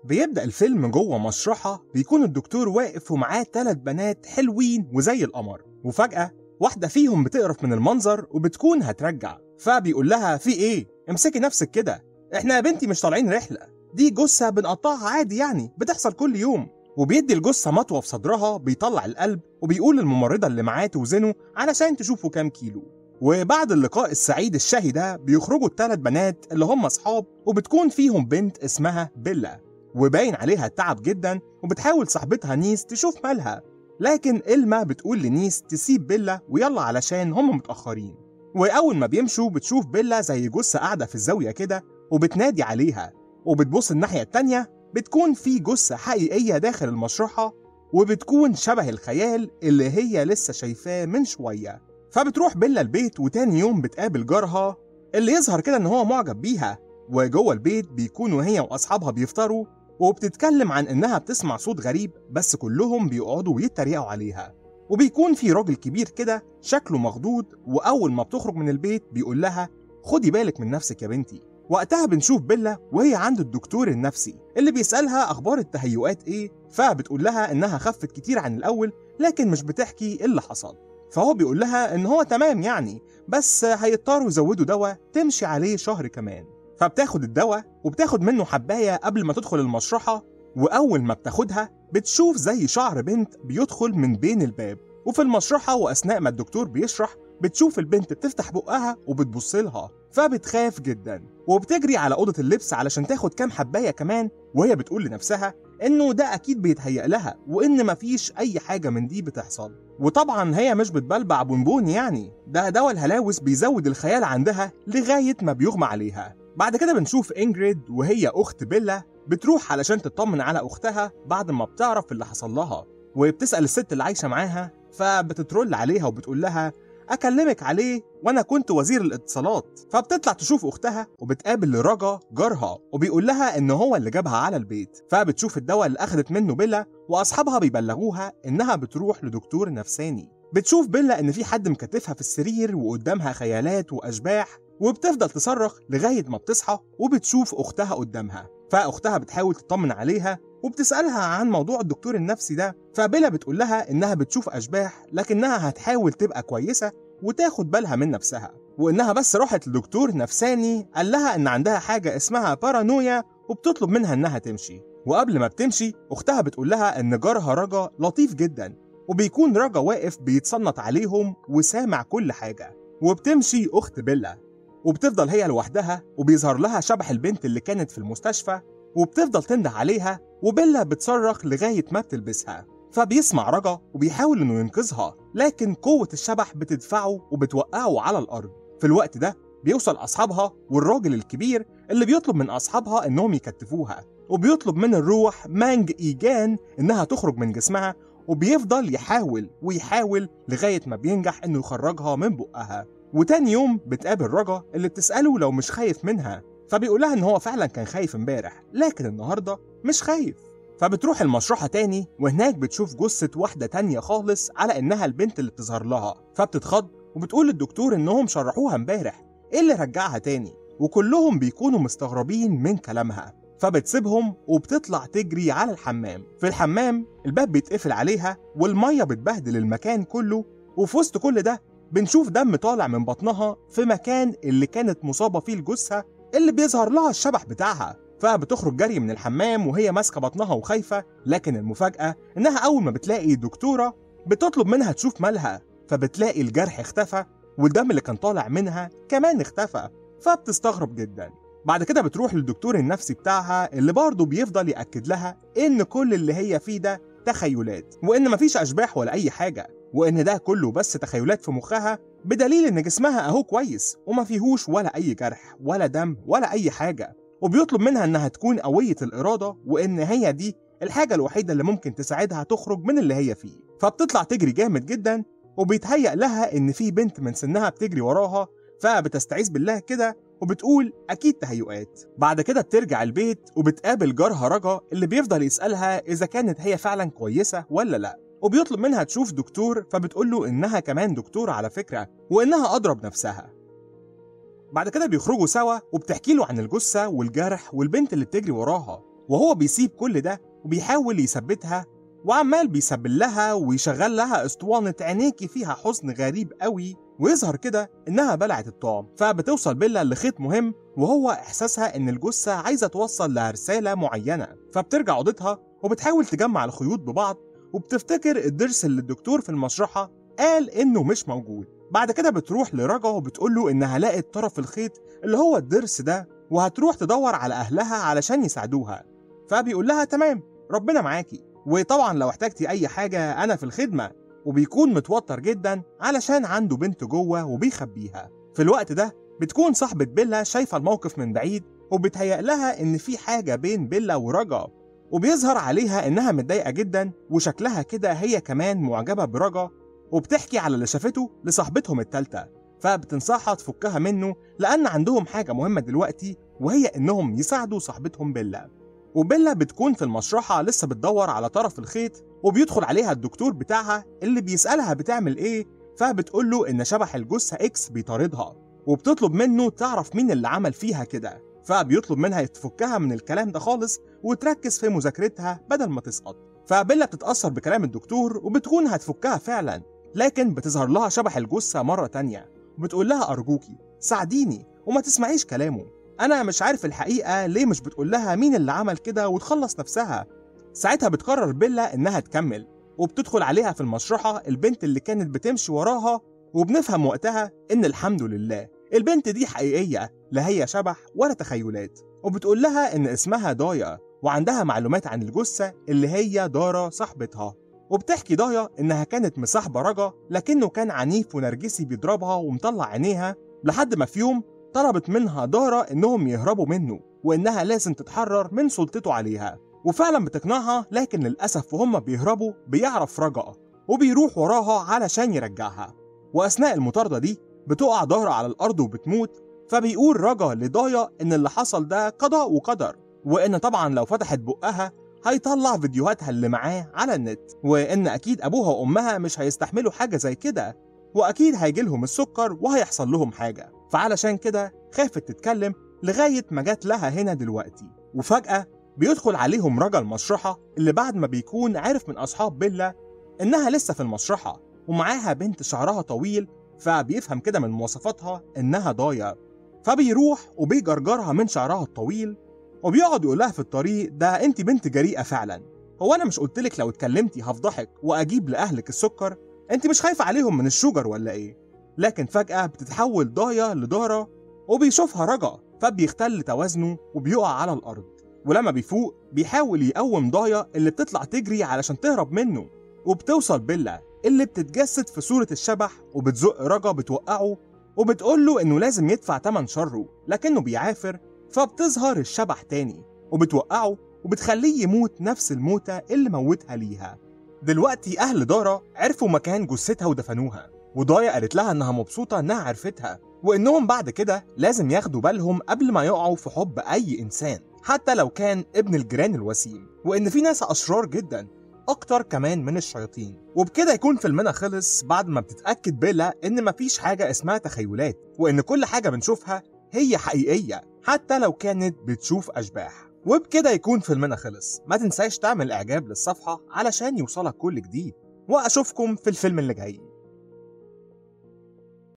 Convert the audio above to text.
بيبدأ الفيلم جوه مشرحة بيكون الدكتور واقف ومعاه ثلاث بنات حلوين وزي القمر وفجأة واحدة فيهم بتقرف من المنظر وبتكون هترجع فبيقول لها في ايه امسكي نفسك كده احنا يا بنتي مش طالعين رحلة دي جثة بنقطعها عادي يعني بتحصل كل يوم وبيدي الجثة مطوة في صدرها بيطلع القلب وبيقول للممرضة اللي معاه توزنه علشان تشوفوا كام كيلو وبعد اللقاء السعيد الشهي ده بيخرجوا الثلاث بنات اللي هم اصحاب وبتكون فيهم بنت اسمها بيلا وباين عليها التعب جدا وبتحاول صاحبتها نيس تشوف مالها لكن إلما بتقول لنيس تسيب بيلا ويلا علشان هم متأخرين وأول ما بيمشوا بتشوف بيلا زي جثة قاعدة في الزاوية كده وبتنادي عليها وبتبص الناحية التانية بتكون في جثة حقيقية داخل المشرحة وبتكون شبه الخيال اللي هي لسه شايفاه من شوية فبتروح بيلا البيت وتاني يوم بتقابل جارها اللي يظهر كده ان هو معجب بيها وجوه البيت بيكونوا هي واصحابها بيفطروا وبتتكلم عن انها بتسمع صوت غريب بس كلهم بيقعدوا ويتريقوا عليها وبيكون في راجل كبير كده شكله مخضوض واول ما بتخرج من البيت بيقول لها خدي بالك من نفسك يا بنتي وقتها بنشوف بيلا وهي عند الدكتور النفسي اللي بيسألها أخبار التهيؤات إيه فبتقول لها إنها خفت كتير عن الأول لكن مش بتحكي إيه اللي حصل فهو بيقول لها إن هو تمام يعني بس هيضطروا يزودوا دواء تمشي عليه شهر كمان فبتاخد الدواء وبتاخد منه حباية قبل ما تدخل المشرحة وأول ما بتاخدها بتشوف زي شعر بنت بيدخل من بين الباب وفي المشرحة وأثناء ما الدكتور بيشرح بتشوف البنت بتفتح بقها وبتبص لها فبتخاف جدا وبتجري على أوضة اللبس علشان تاخد كام حباية كمان وهي بتقول لنفسها إنه ده أكيد بيتهيأ لها وإن مفيش أي حاجة من دي بتحصل وطبعا هي مش بتبلبع بونبون يعني ده دواء الهلاوس بيزود الخيال عندها لغاية ما بيغمى عليها بعد كده بنشوف إنجريد وهي أخت بيلا بتروح علشان تطمن على أختها بعد ما بتعرف اللي حصل لها وبتسأل الست اللي عايشة معاها فبتترول عليها وبتقول لها أكلمك عليه وأنا كنت وزير الاتصالات فبتطلع تشوف أختها وبتقابل رجا جارها وبيقول لها إن هو اللي جابها على البيت فبتشوف الدواء اللي أخدت منه بيلا وأصحابها بيبلغوها إنها بتروح لدكتور نفساني بتشوف بيلا إن في حد مكتفها في السرير وقدامها خيالات وأشباح وبتفضل تصرخ لغاية ما بتصحى وبتشوف أختها قدامها فأختها بتحاول تطمن عليها وبتسألها عن موضوع الدكتور النفسي ده فبيلا بتقول لها إنها بتشوف أشباح لكنها هتحاول تبقى كويسة وتاخد بالها من نفسها وإنها بس راحت لدكتور نفساني قال لها إن عندها حاجة اسمها بارانويا وبتطلب منها إنها تمشي وقبل ما بتمشي أختها بتقول لها إن جارها رجا لطيف جدا وبيكون رجا واقف بيتصنت عليهم وسامع كل حاجة وبتمشي أخت بيلا وبتفضل هي لوحدها وبيظهر لها شبح البنت اللي كانت في المستشفى وبتفضل تنده عليها وبيلا بتصرخ لغاية ما بتلبسها فبيسمع رجا وبيحاول انه ينقذها لكن قوة الشبح بتدفعه وبتوقعه على الأرض في الوقت ده بيوصل أصحابها والراجل الكبير اللي بيطلب من أصحابها إنهم يكتفوها وبيطلب من الروح مانج إيجان إنها تخرج من جسمها وبيفضل يحاول ويحاول لغاية ما بينجح إنه يخرجها من بقها وتاني يوم بتقابل رجا اللي بتسأله لو مش خايف منها فبيقولها إن هو فعلا كان خايف امبارح لكن النهاردة مش خايف فبتروح المشرحة تاني وهناك بتشوف جثة واحدة تانية خالص على إنها البنت اللي بتظهر لها فبتتخض وبتقول للدكتور إنهم شرحوها امبارح إيه اللي رجعها تاني وكلهم بيكونوا مستغربين من كلامها فبتسيبهم وبتطلع تجري على الحمام في الحمام الباب بيتقفل عليها والمية بتبهدل المكان كله وفي وسط كل ده بنشوف دم طالع من بطنها في مكان اللي كانت مصابة فيه الجثة اللي بيظهر لها الشبح بتاعها فبتخرج جري من الحمام وهي ماسكة بطنها وخايفة لكن المفاجأة إنها أول ما بتلاقي دكتورة بتطلب منها تشوف مالها فبتلاقي الجرح اختفى والدم اللي كان طالع منها كمان اختفى فبتستغرب جدا بعد كده بتروح للدكتور النفسي بتاعها اللي برضه بيفضل يأكد لها إن كل اللي هي فيه ده تخيلات وإن مفيش أشباح ولا أي حاجة وإن ده كله بس تخيلات في مخها بدليل إن جسمها أهو كويس وما فيهوش ولا أي جرح ولا دم ولا أي حاجة وبيطلب منها إنها تكون قوية الإرادة وإن هي دي الحاجة الوحيدة اللي ممكن تساعدها تخرج من اللي هي فيه فبتطلع تجري جامد جدا وبيتهيأ لها إن في بنت من سنها بتجري وراها فبتستعيذ بالله كده وبتقول أكيد تهيؤات بعد كده بترجع البيت وبتقابل جارها رجا اللي بيفضل يسألها إذا كانت هي فعلا كويسة ولا لأ وبيطلب منها تشوف دكتور فبتقول له إنها كمان دكتورة على فكرة وإنها أضرب نفسها بعد كده بيخرجوا سوا وبتحكي له عن الجثة والجرح والبنت اللي بتجري وراها وهو بيسيب كل ده وبيحاول يثبتها وعمال بيسبل لها ويشغل لها اسطوانة عينيكي فيها حزن غريب قوي ويظهر كده انها بلعت الطعم فبتوصل بيلا لخيط مهم وهو احساسها ان الجثة عايزة توصل لها رسالة معينة فبترجع اوضتها وبتحاول تجمع الخيوط ببعض وبتفتكر الضرس اللي الدكتور في المشرحة قال انه مش موجود بعد كده بتروح لرجا وبتقول له انها لقت طرف الخيط اللي هو الضرس ده وهتروح تدور على اهلها علشان يساعدوها فبيقول لها تمام ربنا معاكي وطبعا لو احتجتي اي حاجة انا في الخدمة وبيكون متوتر جدا علشان عنده بنت جوه وبيخبيها في الوقت ده بتكون صاحبة بيلا شايفة الموقف من بعيد وبتهيأ لها ان في حاجة بين بيلا ورجا وبيظهر عليها انها متضايقة جدا وشكلها كده هي كمان معجبة برجا وبتحكي على اللي شافته لصاحبتهم التالتة فبتنصحها تفكها منه لأن عندهم حاجة مهمة دلوقتي وهي إنهم يساعدوا صاحبتهم بيلا وبيلا بتكون في المشرحة لسه بتدور على طرف الخيط وبيدخل عليها الدكتور بتاعها اللي بيسألها بتعمل إيه فبتقول له إن شبح الجثة إكس بيطاردها وبتطلب منه تعرف مين اللي عمل فيها كده فبيطلب منها تفكها من الكلام ده خالص وتركز في مذاكرتها بدل ما تسقط فبيلا بتتأثر بكلام الدكتور وبتكون هتفكها فعلا لكن بتظهر لها شبح الجثة مرة تانية وبتقول لها أرجوكي ساعديني وما تسمعيش كلامه أنا مش عارف الحقيقة ليه مش بتقول لها مين اللي عمل كده وتخلص نفسها ساعتها بتقرر بيلا إنها تكمل وبتدخل عليها في المشرحة البنت اللي كانت بتمشي وراها وبنفهم وقتها إن الحمد لله البنت دي حقيقية لا هي شبح ولا تخيلات وبتقول لها إن اسمها دايا وعندها معلومات عن الجثة اللي هي دارا صاحبتها وبتحكي دايا إنها كانت مصاحبة رجا لكنه كان عنيف ونرجسي بيضربها ومطلع عينيها لحد ما في يوم طلبت منها دارا إنهم يهربوا منه وإنها لازم تتحرر من سلطته عليها وفعلا بتقنعها لكن للأسف وهم بيهربوا بيعرف رجا وبيروح وراها علشان يرجعها وأثناء المطاردة دي بتقع دارا على الأرض وبتموت فبيقول رجا لدايا إن اللي حصل ده قضاء وقدر وإن طبعا لو فتحت بقها هيطلع فيديوهاتها اللي معاه على النت وإن أكيد أبوها وأمها مش هيستحملوا حاجة زي كده وأكيد هيجيلهم السكر وهيحصل لهم حاجة فعلشان كده خافت تتكلم لغاية ما جات لها هنا دلوقتي وفجأة بيدخل عليهم رجا المشرحة اللي بعد ما بيكون عارف من أصحاب بيلا إنها لسه في المشرحة ومعاها بنت شعرها طويل فبيفهم كده من مواصفاتها إنها ضايع فبيروح وبيجرجرها من شعرها الطويل وبيقعد يقول لها في الطريق ده انت بنت جريئه فعلا هو انا مش قلت لك لو اتكلمتي هفضحك واجيب لاهلك السكر انت مش خايفه عليهم من الشجر ولا ايه لكن فجاه بتتحول ضايا لدارا وبيشوفها رجا فبيختل توازنه وبيقع على الارض ولما بيفوق بيحاول يقوم ضايا اللي بتطلع تجري علشان تهرب منه وبتوصل بيلا اللي بتتجسد في صورة الشبح وبتزق رجا بتوقعه وبتقول له انه لازم يدفع تمن شره لكنه بيعافر فبتظهر الشبح تاني وبتوقعه وبتخليه يموت نفس الموتة اللي موتها ليها دلوقتي أهل دارا عرفوا مكان جثتها ودفنوها وضايا قالت لها إنها مبسوطة إنها عرفتها وإنهم بعد كده لازم ياخدوا بالهم قبل ما يقعوا في حب أي إنسان حتى لو كان ابن الجيران الوسيم وإن في ناس أشرار جدا أكتر كمان من الشياطين وبكده يكون فيلمنا خلص بعد ما بتتأكد بيلا إن مفيش حاجة اسمها تخيلات وإن كل حاجة بنشوفها هي حقيقية حتى لو كانت بتشوف أشباح وبكده يكون فيلمنا خلص ما تنساش تعمل إعجاب للصفحة علشان يوصلك كل جديد وأشوفكم في الفيلم اللي جاي